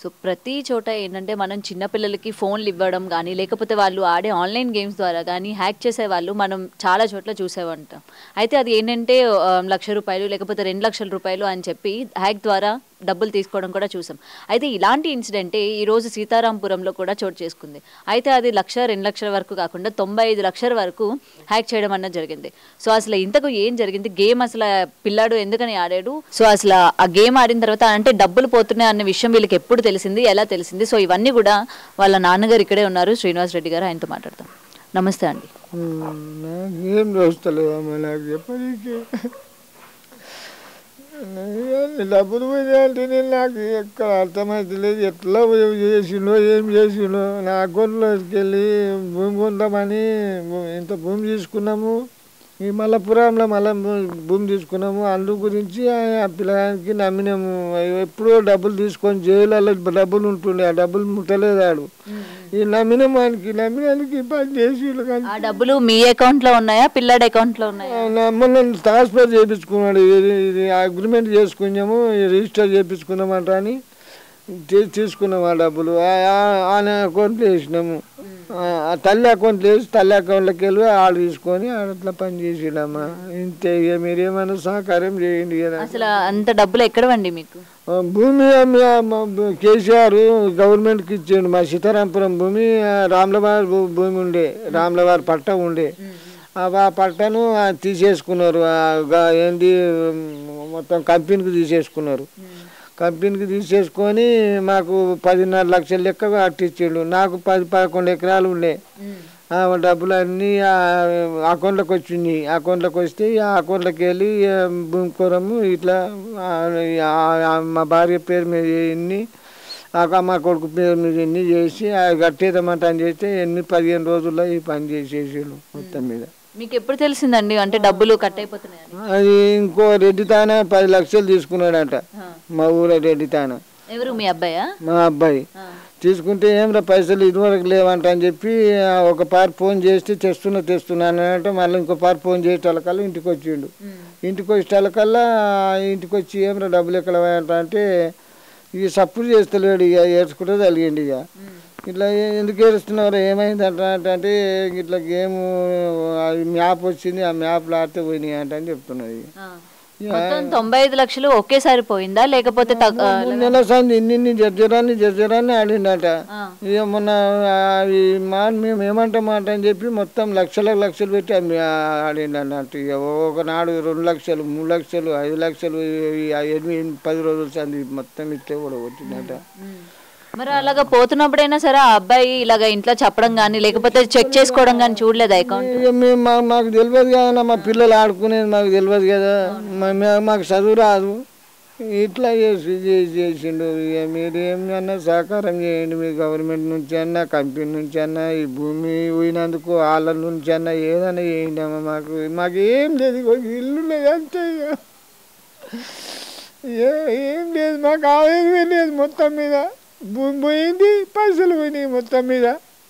So ప్రతి చోట ఏంటంటే మనం చిన్నపిల్లలకి ఫోన్లు ఇవ్వడం కానీ లేకపోతే వాళ్ళు ఆడే ఆన్లైన్ గేమ్స్ ద్వారా కానీ హ్యాక్ చేసే వాళ్ళు మనం చాలా చోట్ల చూసేవంటాం అయితే అది ఏంటంటే ఆ, లక్ష రూపాయలు లేకపోతే రెండు లక్షల రూపాయలు అని చెప్పి హ్యాక్ ద్వారా డబ్బులు తీసుకోవడం కూడా చూసాం అయితే ఇలాంటి ఇన్సిడెంటే ఈరోజు సీతారాంపురంలో కూడా చోటు చేసుకుంది అయితే అది లక్ష రెండు లక్షల వరకు కాకుండా తొంభై ఐదు లక్షల వరకు హ్యాక్ చేయడం అన్నది జరిగింది సో అసలు ఇంతకు ఏం జరిగింది గేమ్ అసలు ఆ పిల్లాడు ఎందుకని ఆడాడు సో అసలు ఆ గేమ్ ఆడిన తర్వాత అంటే డబ్బులు పోతున్నాయి అన్న విషయం వీళ్ళకి ఎప్పుడు తెలిసింది ఎలా తెలిసింది సో ఇవన్నీ కూడా వాళ్ళ నాన్నగారు ఇక్కడే ఉన్నారు శ్రీనివాస్ రెడ్డి గారు ఆయనతో మాట్లాడతాం నమస్తే అండి నాకేం దోస్తలేదమ్మా నాకు చెప్పనీకి నేను డబ్బులు పోయినాయంటే నేను నాకు ఎక్కడ అర్థమవుతలేదు ఎట్లా పోయి చేసిండో ఏం చేసిండో నా అకౌంట్లోకి వెళ్ళి భూమి కొందామని భూ- ఇంత భూమి తీసుకున్నాము ఈ మల్లపురంలో మళ్ళీ భూమి తీసుకున్నాము అందు గురించి ఆ ఆ పిల్లగానికి నమ్మినాము ఎప్పుడో డబ్బులు తీసుకొని జైలలో డబ్బులు ఉంటుండే ఆ డబ్బులు ముట్టలేదు ఆడు ఈ నమ్మిన వానికి నమ్మినానికి పని చేసిండు కానీ ఆ డబ్బులు మీ అకౌంట్ లో ఉన్నాయా పిల్లాడి అకౌంట్ లో ఉన్నాయా మొన్న ట్రాన్స్ఫర్ చేయించుకున్నాడు ఇది ఇది అగ్రిమెంట్ చేసుకున్నాము రిజిస్టర్ చేయించుకున్నామంట అని తీ- తీసుకున్నాం ఆ డబ్బులు ఆ- ఆ- ఆయన అకౌంట్లో వేసినాము ఆ ఆ తల్లి అకౌంట్లో వేసి తల్లి అకౌంట్లోకి వెళ్ళి ఆడు తీసుకొని ఆడ అట్లా పని చేసిండమ్మా ఇంతే ఇక మీరేమైనా సహకారం చేయండి కదా అసలు అంత డబ్బులు ఎక్కడవండి మీకు ఆ భూమి అమ్మి ఆ మ- బ- కేసీఆర్ గవర్నమెంట్కి ఇచ్చిండు మా సీతారాంపురం భూమి ఆ రామ్లవారి భూ- భూమి ఉండే రామ్లవారి పట్ట ఉండే ఆ వా- పట్టను ఆ తీసేసుకున్నారు ఆ గ- ఏంది ఉమ్, మొత్తం కంపెనీకి తీసేసుకున్నారు కంపెనీకి తీసేసుకొని మాకు పదిన్నర లక్షల లెక్క అట్టించిండు నాకు పది పదకొండు ఎకరాలు ఉండే ఆ డబ్బులు అన్నీ ఆ అకౌంట్లోకి వచ్చింది అకౌంట్లోకి వస్తే ఆ అకౌంట్లోకి వెళ్ళి ఆ, భూమి కొరము ఇట్లా ఆ, ఆ- ఆ మా భార్య పేరు మీద ఎన్ని ఆ మా కొడుకు పేరు మీద ఎన్ని చేసి ఆ కట్టేదమంట అని చేస్తే ఎన్ని పదిహేను రోజుల్లో ఈ పని చేసేసాడు మొత్తం మీద మీకు ఎప్పుడు తెలిసిందండి అంటే డబ్బులు కట్ అయిపోతున్నాయని అది ఇంకో రెడ్డి తాన పది లక్షలు తీసుకున్నాడంట మా ఊళ్ళో రెడ్డి తాన ఎవరు మీ అబ్బాయా మా అబ్బాయి తీసుకుంటే ఏమిరా పైసలు ఇదివరకు లేవంట అని చెప్పి ఆ, ఒక పారి ఫోన్ చేస్తే తెస్తున్నా తెస్తున్నా అని అంటే మళ్ళీ ఇంకో పారి ఫోన్ చేసేటోళ్ళకల్లా ఇంటికి వచ్చిండు ఇంటికి వచ్చేటోళ్ళకల్లా ఇంటికి వచ్చి ఏమిరా డబ్బులు ఎక్కడ పోయాయంట అంటే ఇక సప్పుడు చేస్తలేడు ఇక ఏడ్చుకుంటే తలిగిండి ఇక ఇట్లా ఏ- ఎందుకు ఏడుస్తున్నారు ఏమైంది అంట అంటే ఇట్లా గేమ్ మ్యాప్ వచ్చింది ఆ మ్యాప్లో ఆడితే పోయినాయి అంట అని చెప్తున్నది ఇక మొత్తం తొంభై ఐదు లక్షలు ఒకేసారి పోయిందా లేకపోతే తగ్గ- మూడు నెలల సంది ఇన్ని ఇన్ని జర్జరాన్ని జర్జరాన్ని ఆడిండట ఆ. ఇక మొన్న ఆ, ఈ మా మేము ఏమంటాం మాట అని చెప్పి మొత్తం లక్షల లక్షలు పెట్టి అమ్మి ఆ- ఆడిండు అన్నట్టు ఇక ఒకనాడు రెండు లక్షలు మూడు లక్షలు ఐదు లక్షలు ఈ ఎనిమిది పది రోజుల సంది మొత్తం ఇస్తే కూడా కొట్టిందట మరి అలాగా పోతున్నప్పుడైనా సరే ఆ అబ్బాయి ఇలాగ ఇంట్లో చెప్పడం కానీ లేకపోతే చెక్ చేసుకోవడం కానీ చూడలేదు అకౌంట్ ఇక మేము మా మాకు తెలియదు కదా మా పిల్లలు ఆడుకునేది మాకు తెలియదు కదా మా- మా- మాకు చదువు రాదు ఇట్లా చేసి చేసి చేసిండు ఇక మీరు ఏమన్నా సహకారం చేయండి మీ గవర్నమెంట్ నుంచి అన్నా కంపెనీ నుంచి అన్నా ఈ భూమి పోయినందుకు వాళ్ళ నుంచి అన్నా ఏదైనా చేయండి అమ్మ మాకు మాకు ఏం లేదు ఒక ఇల్లు లేదు అంతే ఇక ఏ- ఏం లేదు మాకు ఆవేదమే లేదు మొత్తం మీద భూమి పోయింది పైసలు పోయినాయి మొత్తం మీద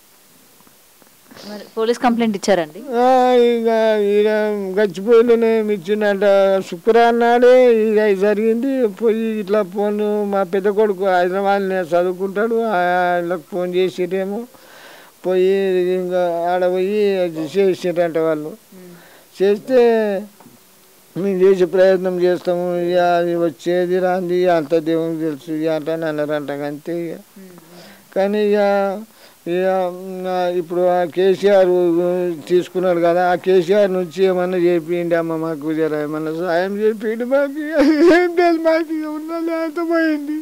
మరి పోలీస్ కంప్లైంట్ ఇచ్చారండి ఆ, ఇక ఇక గచ్చిపోయిలోనే ఇచ్చిందంట శుక్రవారం నాడే ఇక ఇది జరిగింది పోయి ఇట్లా ఫోన్ మా పెద్ద కొడుకు హైదరాబాద్ చదువుకుంటాడు ఆయనకు ఫోన్ చేసిరేమో పోయి ఇంకా ఆడ పోయి చేసిరంట వాళ్ళు చేస్తే మేము చేసే ప్రయత్నం చేస్తాము ఇక అది వచ్చేది రాంది అంత దేవునికి తెలుసు ఇక అంటే అని అన్నారంట అంతే ఇక కానీ ఇక ఇక ఆ, ఇప్పుడు ఆ కేసీఆర్ తీసుకున్నాడు కదా ఆ కేసీఆర్ నుంచి ఏమన్నా చేపిండి అమ్మ మాకు జర ఏమన్నా సాయం చేపిండి మాకు ఇక ఏం లేదు మాకు ఇక ఉన్న లేత పోయింది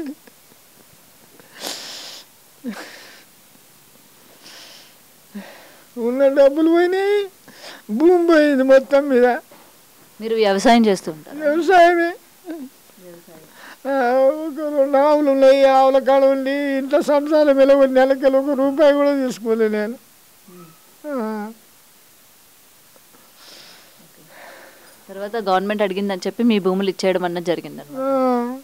ఉన్న డబ్బులు పోయినాయి భూమి పోయింది మొత్తం మీద మీరు వ్యవసాయం చేస్తూ ఉంటారు వ్యవసాయమే ఆ, ఒక రెండు ఆవులు ఉన్నాయి ఆవుల కాడ ఉండి ఇంట్లో సంసారం వెలవ నెలకి ఒక రూపాయి కూడా తీసుకోలే నేను ఆ, తర్వాత గవర్నమెంట్ అడిగిందని చెప్పి మీ భూములు ఇచ్చేయడం అన్నది జరిగిందండి ఆ.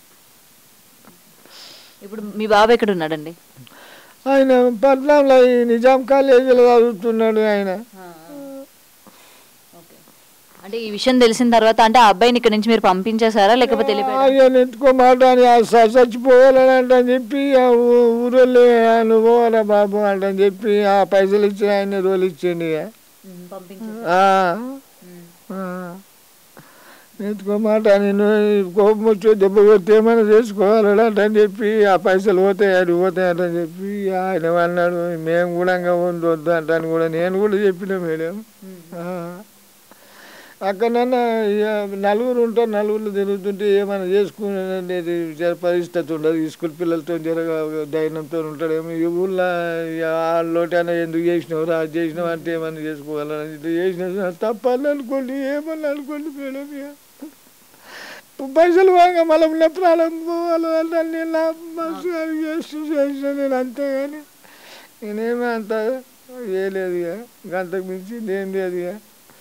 ఇప్పుడు మీ బాబు ఎక్కడ ఉన్నాడండి ఆయన పట్నంలో ఈ నిజాం కాలేజీలో చదువుతున్నాడు ఆయన ఓకే అంటే ఈ విషయం తెలిసిన తర్వాత అంటే ఆ అబ్బాయిని ఇక్కడ నుంచి మీరు పంపించేశారా లేకపోతే వెళ్ళిపోయారా? ఆయన ఎత్తుకోమాట అని ఆ స- చచ్చిపోవాలని అంటని చెప్పి ఆ ఊ- ఊరోళ్ళు "ఆ, నువ్వు పోవాలా బాబు అంటని చెప్పి ఆ పైసలు ఇచ్చి ఆయన రోజులు ఇచ్చిండి ఇక. ఆ. ఆ. ఎత్తుకోమాట నేను కోపం వచ్చి దెబ్బ కొట్టి ఏమైనా చేసుకోవాలంట అని చెప్పి ఆ పైసలు పోతాయి అది పోతాయట అని చెప్పి ఆయన అన్నాడు మేము కూడా ఇంకా ఉండొద్దు అంటాను కూడా నేను కూడా చెప్పిన మేడం ఆ. అక్కడన్నా ఇక నలుగురు ఉంటారు నలుగురు తిరుగుతుంటే ఏమైనా చేసుకునేది జర పరిస్థితి ఉండదు ఈ స్కూల్ పిల్లలతో జర ధైర్యంతో ఉంటాడేమో ఈ ఊళ్ళో వాళ్ళతోటైనా ఎందుకు చేసినావు అది చేసినావు అంటే ఏమైనా చేసుకోవాలని ఇట్లా చేసిన తప్పని అనుకోండి ఏమన్నా అనుకోండి మేడం ఇక. పైసలు వాங்க మళ్ళీ ఉన్న ప్రాణం పోవాలి అంటే నేను నా మనసు చేస్తూ చేసిన నేను అంతేగాని నేనేమీ అంత ఏ లేదు ఇక గంతకు మించి ఏం లేదు ఇక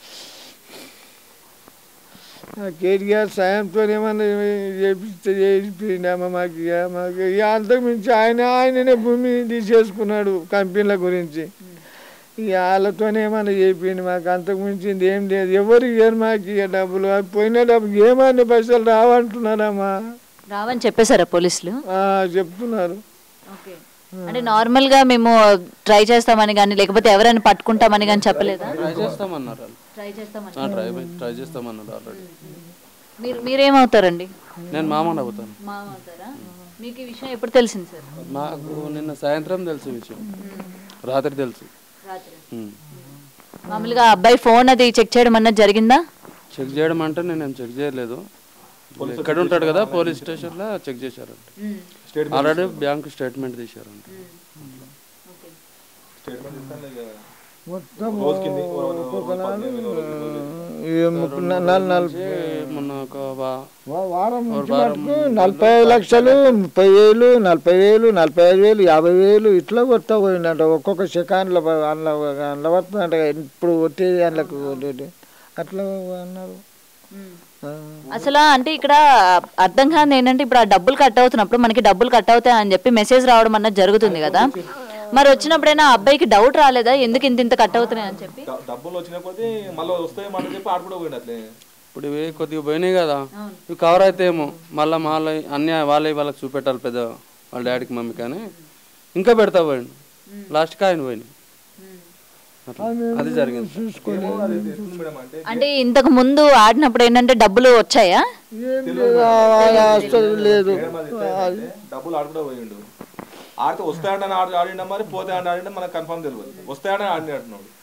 ఆ కేటీఆర్ సాయంతో ఏమన్నా చేపిస్తే చేసిపోయిందమ్మ మాకు ఇక మాకు ఇక అంతకు మించి ఆయన ఆయననే భూమి తీసేసుకున్నాడు కంపెనీల గురించి ఇక వాళ్ళతోనే ఏమన్నా చెప్పింది మాకు అంతకు మించింది ఏం లేదు ఎవరు ఇయ్యరు మాకు ఇక డబ్బులు అవి పోయిన డబ్బులు ఏమన్నా పైసలు రావంటున్నారమ్మా రావని చెప్పేశారా పోలీసులు ఆ, చెప్తున్నారు అంటే నార్మల్ గా మేము ట్రై చేస్తామని కానీ లేకపోతే ఎవరైనా పట్టుకుంటామని కానీ చెప్పలేదా ట్రై చేస్తామన్నారు వాళ్ళు ట్రై చేస్తామని ఆ, ట్రై ట్రై చేస్తామన్నారు ఆల్రెడీ మీరు మీరేమవుతారండి నేను మామని అవుతాను మా అవుతారా మీకు ఈ విషయం ఎప్పుడు తెలిసింది సార్ నాకు నిన్న సాయంత్రం తెలుసు ఈ విషయం రాత్రి తెలుసు రాత్రి ఉమ్. మామూలుగా ఆ అబ్బాయి ఫోన్ అది చెక్ చేయడం అన్నది జరిగిందా చెక్ చేయడం అంటే నేను చెక్ చేయలేదు ఎక్కడ ఉంటాడు కదా పోలీస్ స్టేషన్లో చెక్ చేశారంట ఆల్రెడీ బ్యాంక్ స్టేట్మెంట్ తీశారంట మొత్తం ఒక్కొక్క నాడు ఈ ముప్పై న- నల్- నల్- ఏ, మొన్న ఒక వా- వా- వారం నుంచి మటుకు నలభై ఐదు లక్షలు ముప్పై వేలు నలభై వేలు నలభై ఐదు వేలు యాభై వేలు ఇట్లా కొత్త పోయిందంట ఒక్కొక్క సెకండ్లో అందులో అందులో పడుతుందంట ఇప్పుడు వచ్చే అందులోకి కొట్టేది. అట్లా అన్నారు ఆ. అసలు అంటే ఇక్కడ అర్థం కాదు ఏంటంటే ఇప్పుడు ఆ డబ్బులు కట్ అవుతున్నప్పుడు మనకి డబ్బులు కట్ అవుతాయి అని చెప్పి మెసేజ్ రావడం అన్నది జరుగుతుంది కదా మరి వచ్చినప్పుడైనా ఆ అబ్బాయికి డౌట్ రాలేదా ఎందుకు ఇంత ఇంత కట్ అవుతున్నాయి అని చెప్పి డ- డబ్బులు వచ్చిన కొద్దీ మళ్ళీ వస్తాయి మనం చెప్పి ఆడు కూడా పోయిండు అట్లే ఇప్పుడు ఇవి కొద్దిగా పోయినాయి కదా ఇవి కవర్ అయితే ఏమో మళ్ళీ మళ్ళీ అన్ని వాళ్ళే వాళ్ళకి చూపెట్టాలి పెద్ద వాళ్ళ డాడీకి మమ్మీ కానీ ఇంకా పెడతా పోయిండు లాస్ట్కి ఆయన పోయింది అట్లా. అది జరిగింది మేడం అంటే అంటే ఇంతకు ముందు ఆడినప్పుడు ఏంటంటే డబ్బులు వచ్చాయా ఏం లేదు, ఆ- అసలు లేదు అంటే డబ్బులు ఆడు కూడా పోయిండు ఆడితే వస్తాయంటే ఆడి ఆడిండ మరి పోతే ఆడి ఆడింటే మనకు కన్ఫర్మ్ తెలియదు వస్తాయని ఆడి అంటున్నాడు